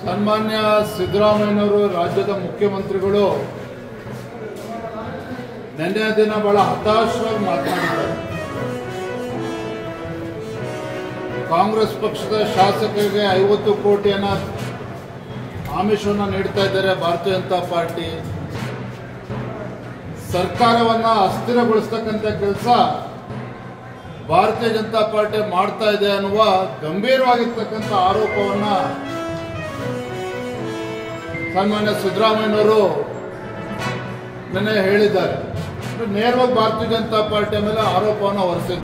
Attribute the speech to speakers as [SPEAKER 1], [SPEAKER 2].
[SPEAKER 1] ಸನ್ಮಾನ್ಯ ಸಿದ್ದರಾಮಯ್ಯನವರು ರಾಜ್ಯದ ಮುಖ್ಯಮಂತ್ರಿಗಳು ನಿನ್ನೆ ದಿನ ಬಹಳ ಹತಾಶವಾಗಿ ಮಾತನಾಡಿದ್ದಾರೆ ಕಾಂಗ್ರೆಸ್ ಪಕ್ಷದ ಶಾಸಕರಿಗೆ ಐವತ್ತು ಕೋಟಿಯನ್ನ ಆಮಿಷವನ್ನು ನೀಡ್ತಾ ಇದ್ದಾರೆ ಭಾರತೀಯ ಜನತಾ ಪಾರ್ಟಿ ಸರ್ಕಾರವನ್ನ ಅಸ್ಥಿರಗೊಳಿಸ್ತಕ್ಕಂಥ ಕೆಲಸ ಭಾರತೀಯ ಜನತಾ ಪಾರ್ಟಿ ಮಾಡ್ತಾ ಇದೆ ಅನ್ನುವ ಗಂಭೀರವಾಗಿರ್ತಕ್ಕಂಥ ಆರೋಪವನ್ನ ಸನ್ಮಾನ್ಯ ಸಿದ್ದರಾಮಯ್ಯನವರು ನಿನ್ನೆ ಹೇಳಿದ್ದಾರೆ ನೇರವಾಗಿ ಭಾರತೀಯ ಜನತಾ ಪಾರ್ಟಿಯ ಮೇಲೆ ಆರೋಪವನ್ನು ಹೊರಿಸಿದ್ದಾರೆ